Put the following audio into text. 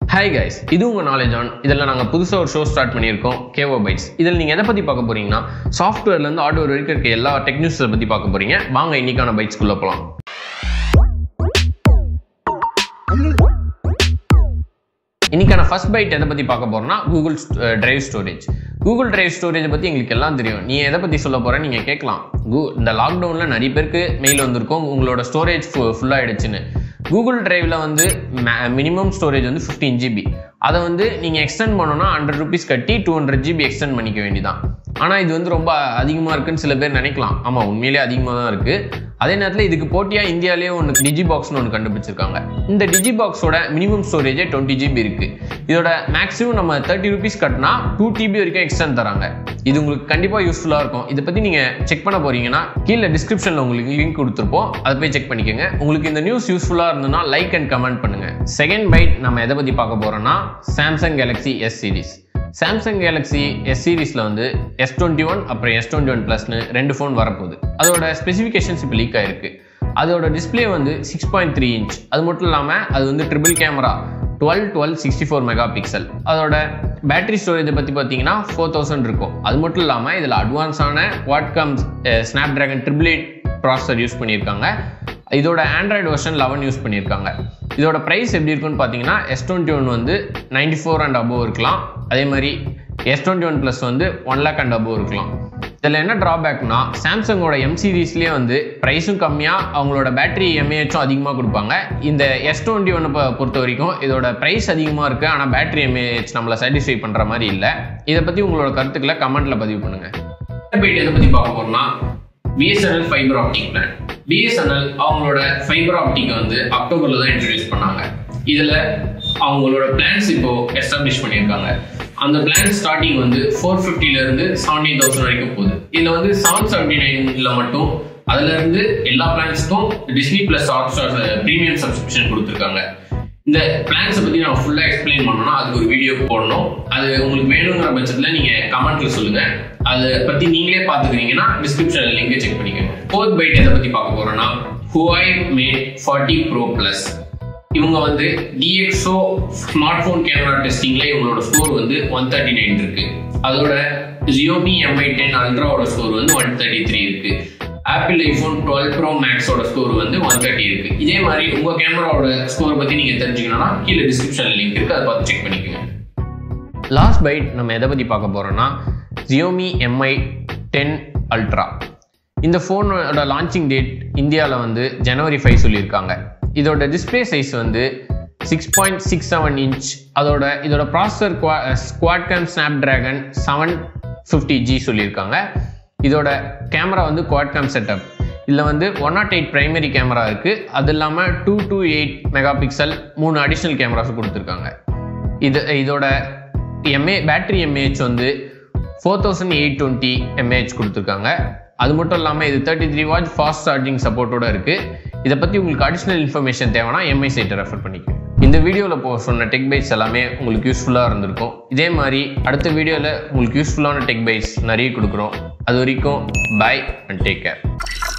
hi guys இது உங்கள் knowledge on இதில் நாங்கள் புதுசாக ஒரு ஷோ ஸ்டார்ட் பண்ணியிருக்கோம் கேவோ பைட்ஸ் இதில் நீங்கள் எதை பற்றி பார்க்க போறீங்கன்னா சாஃப்ட்வேர்லேருந்து ஹார்ட்வேர் வரைக்கும் இருக்க எல்லா டெக் நியூஸை பற்றி பார்க்க போறீங்க வாங்க இன்னைக்கான பைட்ஸ்குள்ளே போகலாம் இன்னைக்கான ஃபர்ஸ்ட் பைட் எதை பற்றி பார்க்க போறோம்னா Google drive storage Google drive storage பற்றி எங்களுக்கு எல்லாம் தெரியும் நீ எதை பற்றி சொல்ல போற நீங்கள் கேட்கலாம் கூ இந்த லாக்டவுனில் நிறைய பேருக்கு மெயில் வந்திருக்கும் உங்களோட ஸ்டோரேஜ் ஃபுல்லாகிடுச்சுன்னு கூகுள் டிரைவில் வந்து மினிமம் ஸ்டோரேஜ் வந்து ஃபிஃப்டீன் ஜிபி அதை வந்து நீங்கள் எக்ஸ்டெண்ட் பண்ணோன்னா ஹண்ட்ரட் ருபீஸ் கட்டி டூ ஹண்ட்ரட் ஜிபி எக்ஸ்டெண்ட் பண்ணிக்க வேண்டியதான் ஆனால் இது வந்து ரொம்ப அதிகமாக இருக்குன்னு சில பேர் நினைக்கலாம் ஆமாம் உண்மையிலேயே அதிகமாக தான் இருக்குது அதே நேரத்தில் இதுக்கு போட்டியாக இந்தியாவிலேயே ஒன்று டிஜி பாக்ஸ்னு ஒன்று கண்டுபிடிச்சிருக்காங்க இந்த டிஜி பாக்ஸோட மினிமம் ஸ்டோரேஜே டுவெண்ட்டி ஜிபி இருக்குது இதோட மேக்ஸிமம் நம்ம தேர்ட்டி ருபீஸ் கட்டினா டூ டிபி வரைக்கும் எக்ஸ்டெண்ட் தராங்க இது உங்களுக்கு கண்டிப்பாக யூஸ்ஃபுல்லாக இருக்கும் இதை பற்றி நீங்கள் செக் பண்ண போறீங்கன்னா கீழே டிஸ்கிரிப்ஷனில் உங்களுக்கு லிங்க் கொடுத்துருப்போம் அதை போய் செக் பண்ணிக்கோங்க உங்களுக்கு இந்த நியூஸ் யூஸ்ஃபுல்லாக இருந்ததுன்னா லைக் அண்ட் கமெண்ட் பண்ணுங்க செகண்ட் பைட் நம்ம எதை பற்றி பார்க்க போறோம்னா Samsung Galaxy S series Samsung Galaxy S சீரிஸில் வந்து எஸ் டுவெண்ட்டி ஒன் அப்புறம் எஸ் டுவெண்ட்டி ஒன் ப்ளஸ்னு ரெண்டு ஃபோன் வரப்போகுது அதோட ஸ்பெசிஃபிகேஷன்ஸ் இப்போ லீக் ஆயிருக்கு அதோட டிஸ்பிளே வந்து சிக்ஸ் பாயிண்ட் த்ரீ இன்ச் அது மட்டும் இல்லாமல் அது வந்து triple camera dual dual sixty four megapixel அதோட பேட்டரி ஸ்டோரேஜை பற்றி பார்த்தீங்கன்னா ஃபோர் தௌசண்ட் இருக்கும் அது மட்டும் இல்லாமல் இதில் அட்வான்ஸான Qualcomm Snapdragon triple eight processor use பண்ணியிருக்காங்க இதோட ஆண்ட்ராய்டு வெர்ஷன் லெவன் யூஸ் பண்ணியிருக்காங்க இதோட ப்ரைஸ் எப்படி இருக்குன்னு பார்த்தீங்கன்னா எஸ் டுவெண்ட்டி ஒன் வந்து நைன்டி ஃபோர் அண்ட் அபோவ் இருக்கலாம் அதே மாதிரி எஸ் டுவெண்ட்டி ஒன் ப்ளஸ் வந்து ஒன் லேக் அண்ட் அபோவ் இருக்கலாம் இதில் என்ன ட்ராபேக்னா சாம்சங்கோட எம் சீரீஸ்லேயே வந்து ப்ரைஸும் கம்மியாக அவங்களோட பேட்டரி எம்ஏஹெச்சும் அதிகமாக கொடுப்பாங்க இந்த எஸ் டுவெண்ட்டி ஒன்று பொறுத்த வரைக்கும் இதோட ப்ரைஸ் அதிகமாக இருக்குது ஆனால் பேட்டரி எம்ஏஹெச் நம்மளை சாட்டிஸ்ஃபை பண்ணுற மாதிரி இல்லை இதை பற்றி உங்களோட கருத்துக்களை கமெண்ட்டில் பதிவு பண்ணுங்கள் போயிட்டு எதை பற்றி பார்க்க போகிறோம்னா BSNL fibre optic plan BSNL அவங்களோட ஃபைபர் ஆப்டிக்கை வந்து அக்டோபரில் தான் இன்ட்ரடியூஸ் பண்ணாங்க இதில் அவங்களோட பிளான்ஸ் இப்போ எஸ்டாப்ளிஷ் பண்ணியிருக்காங்க அந்த பிளான் ஸ்டார்டிங் வந்து ஃபோர் ஃபிஃப்டிலேருந்து செவன்டீன் தௌசண்ட் வரைக்கும் போகுது இதில் வந்து செவன் செவன்டி நைனில் மட்டும் அதுல இருந்து எல்லா பிளான்ஸ்க்கும் Disney plus Hotstar premium subscription கொடுத்துருக்காங்க இந்த பிளான்ஸை பற்றி நான் ஃபுல்லாக எக்ஸ்பிளைன் பண்ணணும்னா அதுக்கு ஒரு வீடியோ போடணும் அது உங்களுக்கு வேணுங்கிற பட்சத்தில் நீங்கள் கமெண்ட்ல சொல்லுங்க அதை பற்றி நீங்களே பார்த்துக்கிறீங்கன்னா டிஸ்கிரிப்ஷனில் லிங்கை செக் பண்ணிக்கோங்க ஃபோர்த் பைட் எதை பற்றி பார்க்க போகிறோன்னா Huawei Mate forty pro plus இவங்க வந்து டிஎக்ஸோ ஸ்மார்ட் ஃபோன் கேமரா டெஸ்டிங்ல இவங்களோட ஸ்கோர் வந்து ஒன் தேர்ட்டி நைன் இருக்கு அதோட ஜியோமி எம்ஐ டென் அல்ட்ராவோட ஸ்கோர் வந்து ஒன் தேர்ட்டி த்ரீ இருக்கு ஆப்பிள் ஐஃபோன் டுவெல் ப்ரோ மேக்ஸோட ஸ்கோர் வந்து ஒன் தேர்ட்டி இருக்கு இதே மாதிரி உங்க கேமராவோட ஸ்கோர் பத்தி நீங்க தெரிஞ்சுக்கணும்னா கீழே டிஸ்கிரிப்ஷன்ல லிங்க் இருக்கு அதை பார்த்து செக் பண்ணிக்கோங்க லாஸ்ட் பைட் நம்ம எதை பத்தி பார்க்க போறோம்னா ஜியோமி எம்ஐ டென் அல்ட்ரா இந்த ஃபோனோட லான்ச்சிங் டேட் இந்தியாவில் வந்து ஜனவரி ஃபைவ் சொல்லியிருக்காங்க இதோட டிஸ்பிளே சைஸ் வந்து six point six seven inch அதோட இதோட processor Qualcomm Snapdragon seven fifty G சொல்லியிருக்காங்க இதோட கேமரா வந்து குவாட்காம் செட்டப் இதில் வந்து one naught eight primary camera இருக்குது அது இல்லாமல் two two eight megapixel மூணு அடிஷ்னல் கேமராஸ் கொடுத்துருக்காங்க இது இதோட எம்ஏ பேட்டரி எம்ஏஹெச் வந்து four thousand eight twenty MAH கொடுத்துருக்காங்க அது மட்டும் இல்லாமல் இது thirty three watt fast charging சப்போர்ட்டோட இருக்குது இதை பற்றி உங்களுக்கு அடிஷ்னல் இன்ஃபர்மேஷன் தேவைன்னா எம்ஐ சைட்டை ரெஃபர் பண்ணிக்கோங்க இந்த வீடியோவில் போ சொன்ன டெக் பைட்ஸ் எல்லாமே உங்களுக்கு யூஸ்ஃபுல்லாக இருந்திருக்கும் இதே மாதிரி அடுத்த வீடியோவில் உங்களுக்கு யூஸ்ஃபுல்லான டெக் பைட்ஸ் நிறைய கொடுக்குறோம் அது வரைக்கும் பை அண்ட் டேக் கேர்